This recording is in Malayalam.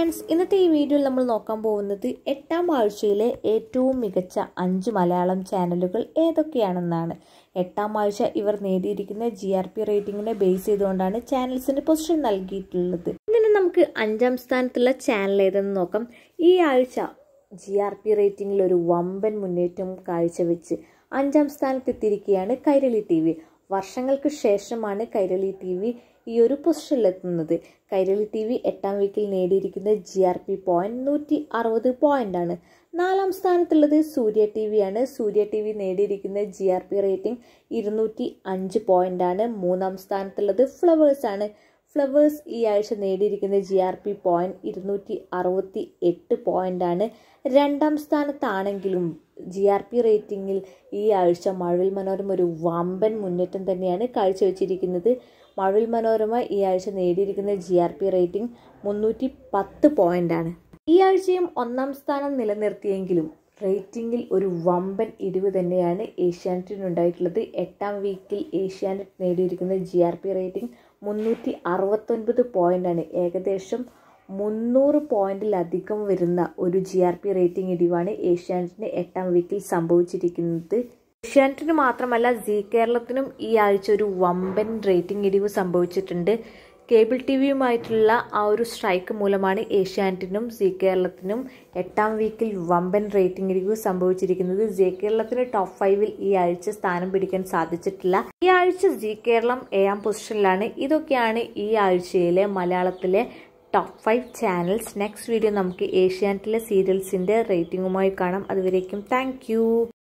ഫ്രണ്ട്സ് ഇന്നത്തെ ഈ വീഡിയോയിൽ നമ്മൾ നോക്കാൻ പോകുന്നത് എട്ടാം ആഴ്ചയിലെ ഏറ്റവും മികച്ച അഞ്ച് മലയാളം ചാനലുകൾ ഏതൊക്കെയാണെന്നാണ് എട്ടാം ആഴ്ച ഇവർ നേടിയിരിക്കുന്ന ജി ആർ പി റേറ്റിംഗിനെ ബേസ് ചെയ്തുകൊണ്ടാണ് ചാനൽസിന് പൊസിഷൻ നൽകിയിട്ടുള്ളത് ഇങ്ങനെ നമുക്ക് അഞ്ചാം സ്ഥാനത്തുള്ള ചാനൽ ഏതെന്ന് നോക്കാം ഈ ആഴ്ച ജി ആർ പി റേറ്റിംഗിൽ ഒരു വമ്പൻ മുന്നേറ്റം കാഴ്ചവെച്ച് അഞ്ചാം സ്ഥാനത്തെത്തിയിരിക്കുകയാണ് കൈരളി ടി വി വർഷങ്ങൾക്ക് ശേഷമാണ് കൈരളി ടി വി ഈ ഒരു പൊസിഷനിലെത്തുന്നത് കൈരളി ടി വി എട്ടാം വീക്കിൽ നേടിയിരിക്കുന്ന ജി ആർ പി പോയിന്റ് നൂറ്റി അറുപത് പോയിന്റ് ആണ് നാലാം സ്ഥാനത്തുള്ളത് സൂര്യ ടി വി ആണ് സൂര്യ ടി വി നേടിയിരിക്കുന്ന ജി ആർ പി റേറ്റിംഗ് ഇരുന്നൂറ്റി അഞ്ച് പോയിന്റ് ആണ് മൂന്നാം സ്ഥാനത്തുള്ളത് ഫ്ലവേഴ്സ് ആണ് ഫ്ലവേഴ്സ് ഈ ആഴ്ച നേടിയിരിക്കുന്ന ജി ആർ പി പോയിന്റ് ഇരുന്നൂറ്റി അറുപത്തി എട്ട് പോയിന്റ് ആണ് രണ്ടാം സ്ഥാനത്താണെങ്കിലും ജി ആർ പി റേറ്റിംഗിൽ ഈ ആഴ്ച മഴവിൽ മനോരമ ഒരു വമ്പൻ മുന്നേറ്റം തന്നെയാണ് കാഴ്ചവെച്ചിരിക്കുന്നത് മഴവിൽ മനോരമ ഈ ആഴ്ച നേടിയിരിക്കുന്ന ജി ആർ പി റേറ്റിംഗ് മുന്നൂറ്റി പത്ത് പോയിന്റ് ആണ് ഈ ആഴ്ചയും ഒന്നാം സ്ഥാനം നിലനിർത്തിയെങ്കിലും റേറ്റിംഗിൽ ഒരു വമ്പൻ ഇടിവ് തന്നെയാണ് ഏഷ്യാനെറ്റിനുണ്ടായിട്ടുള്ളത് എട്ടാം വീക്കിൽ ഏഷ്യാനെറ്റ് നേടിയിരിക്കുന്ന ജി ആർ പി റേറ്റിംഗ് മുന്നൂറ്റി അറുപത്തൊൻപത് പോയിൻ്റാണ് ഏകദേശം മുന്നൂറ് പോയിന്റിലധികം വരുന്ന ഒരു ജി ആർ പി റേറ്റിംഗ് ഇടിവാണ് ഏഷ്യാനെറ്റിന് എട്ടാം വീക്കിൽ സംഭവിച്ചിരിക്കുന്നത് ഏഷ്യാനെറ്റിന് മാത്രമല്ല സി കേരളത്തിനും ഈ ആഴ്ച ഒരു വമ്പൻ റേറ്റിംഗ് ഇടിവ് സംഭവിച്ചിട്ടുണ്ട് കേബിൾ ടി വിയുമായിട്ടുള്ള ആ ഒരു സ്ട്രൈക്ക് മൂലമാണ് ഏഷ്യാനെറ്റിനും സി കേരളത്തിനും എട്ടാം വീക്കിൽ വമ്പൻ റേറ്റിംഗ് ഇടിവ് സംഭവിച്ചിരിക്കുന്നത് ജി കേരളത്തിന് ടോപ്പ് ഫൈവിൽ ഈ ആഴ്ച സ്ഥാനം പിടിക്കാൻ സാധിച്ചിട്ടില്ല ഈ ആഴ്ച ജി കേരളം ഏഴാം പൊസിഷനിലാണ് ഇതൊക്കെയാണ് ഈ ആഴ്ചയിലെ മലയാളത്തിലെ top five channels next video നമുക്ക് ഏഷ്യാനെറ്റിലെ സീരിയൽസിൻ്റെ റേറ്റിംഗുമായി കാണാം അതുവരേക്കും താങ്ക്